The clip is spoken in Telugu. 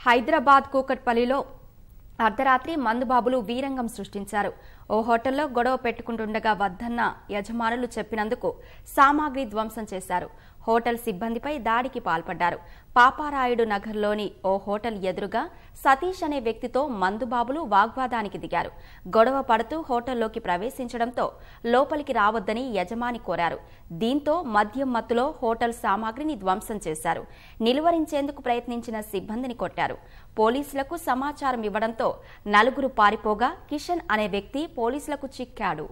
హైదరాబాద్ కూకట్పల్లిలో అర్ధరాత్రి మందుబాబులు వీరంగం సృష్టించారు ఓ హోటల్లో గొడవ పెట్టుకుంటుండగా వద్దన్న యజమానులు చెప్పినందుకు సామాగ్రి ధ్వంసం చేశారు హోటల్ సిబ్బందిపై దాడికి పాల్పడ్డారు పాపారాయుడు నగర్లోని ఓ హోటల్ ఎదురుగా సతీష్ అనే వ్యక్తితో మందుబాబులు వాగ్వాదానికి దిగారు గొడవ పడుతూ హోటల్లోకి ప్రవేశించడంతో లోపలికి రావద్దని యజమాని కోరారు దీంతో మద్యం మత్తులో హోటల్ సామాగ్రిని ధ్వంసం చేశారు నిలువరించేందుకు ప్రయత్నించిన సిబ్బందిని కొట్టారు పోలీసులకు సమాచారం ఇవ్వడంతో నలుగురు పారిపోగా కిషన్ అనే వ్యక్తి పోలీసులకు చిక్కాడు